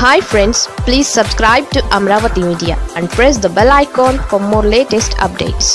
hi friends please subscribe to Amaravati media and press the bell icon for more latest updates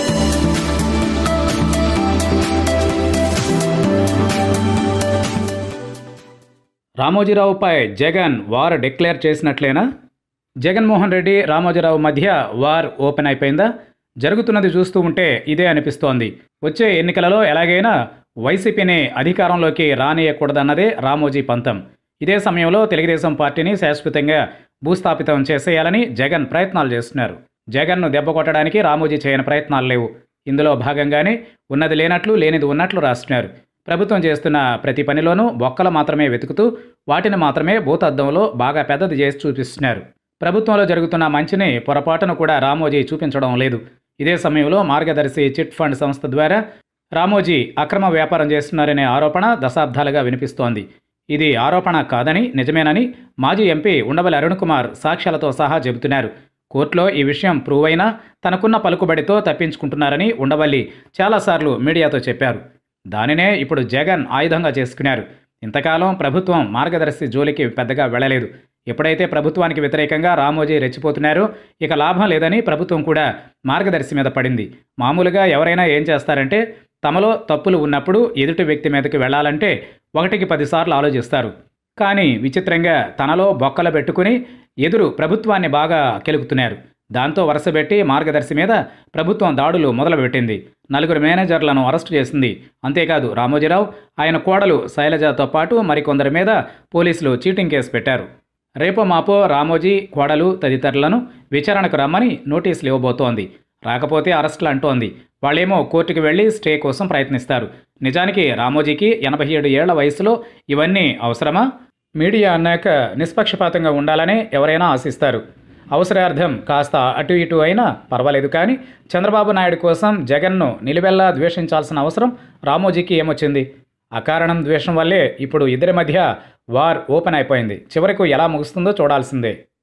రామోజీరావుపై Jagan war declare చేసినట్లేనా జగన్మోహన్ రెడ్డి రామోజీరావు మధ్య war open అయిపోయిందా జరుగుతున్నది చూస్తూ ఉంటే ఇదే అనిపిస్తోంది వచ్చే ఎన్నికలలో ఎలాగైనా వైసీపీని అధికారంలోకి రానియకూడదన్నదే రామోజీ పంతం ఇదే సమయంలో తెలుగుదేశం పార్టీని శాశ్వతంగా భూస్థాపితం చేసేయాలని జగన్ ప్రయత్నాలు చేస్తున్నారు జగన్ను దెబ్బ కొట్టడానికి రామోజీ చేయని ప్రయత్నాలు లేవు ఇందులో భాగంగానే ఉన్నది లేనట్లు లేనిది ఉన్నట్లు రాస్తున్నారు ప్రభుత్వం చేస్తున్న ప్రతి పనిలోనూ బొక్కలు మాత్రమే వెతుకుతూ వాటిని మాత్రమే భూతద్దంలో బాగా పెద్దది చేసి చూపిస్తున్నారు ప్రభుత్వంలో జరుగుతున్న మంచిని పొరపాటును కూడా రామోజీ చూపించడం లేదు ఇదే సమయంలో మార్గదర్శి చిట్ ఫండ్ సంస్థ ద్వారా రామోజీ అక్రమ వ్యాపారం చేస్తున్నారనే ఆరోపణ దశాబ్దాలుగా వినిపిస్తోంది ఇది ఆరోపణ కాదని నిజమేనని మాజీ ఎంపీ ఉండవల్లి అరుణ్ కుమార్ సాక్ష్యాలతో సహా చెబుతున్నారు కోర్టులో ఈ విషయం ప్రూవ్ అయినా తనకున్న పలుకుబడితో తప్పించుకుంటున్నారని ఉండవల్లి చాలాసార్లు మీడియాతో చెప్పారు దానినే ఇప్పుడు జగన్ ఆయుధంగా చేసుకున్నారు ఇంతకాలం ప్రభుత్వం మార్గదర్శి జోలికి పెద్దగా వెళ్ళలేదు ఎప్పుడైతే ప్రభుత్వానికి వ్యతిరేకంగా రామోజీ రెచ్చిపోతున్నారో ఇక లాభం లేదని ప్రభుత్వం కూడా మార్గదర్శి మీద పడింది మామూలుగా ఎవరైనా ఏం చేస్తారంటే తమలో తప్పులు ఉన్నప్పుడు ఎదుటి వ్యక్తి మీదకి వెళ్ళాలంటే ఒకటికి పదిసార్లు ఆలోచిస్తారు కానీ విచిత్రంగా తనలో బొక్కలు పెట్టుకుని ఎదురు ప్రభుత్వాన్ని బాగా కెలుకుతున్నారు దాంతో వరుసపెట్టి మార్గదర్శి మీద ప్రభుత్వం దాడులు మొదలుపెట్టింది నలుగురు మేనేజర్లను అరెస్టు చేసింది అంతేకాదు రామోజీరావు ఆయన కోడలు శైలజతో పాటు మరికొందరి మీద పోలీసులు చీటింగ్ కేసు పెట్టారు రేపో మాపో రామోజీ కోడలు తదితరులను విచారణకు రమ్మని నోటీసులు ఇవ్వబోతోంది రాకపోతే అరెస్టులు అంటోంది వాళ్ళేమో కోర్టుకు వెళ్ళి స్టే కోసం ప్రయత్నిస్తారు నిజానికి రామోజీకి ఎనభై ఏడు ఏళ్ల వయసులో ఇవన్నీ అవసరమా మీడియా అన్నాక నిష్పక్షపాతంగా ఉండాలనే ఎవరైనా ఆశిస్తారు అవసరార్థం కాస్త అటు ఇటు అయినా పర్వాలేదు కానీ చంద్రబాబు నాయుడు కోసం జగన్ను నిలువెల్లా ద్వేషించాల్సిన అవసరం రామోజీకి ఏమొచ్చింది అకారణం ద్వేషం వల్లే ఇప్పుడు ఇద్దరి మధ్య వార్ ఓపెన్ అయిపోయింది చివరకు ఎలా ముగుస్తుందో చూడాల్సిందే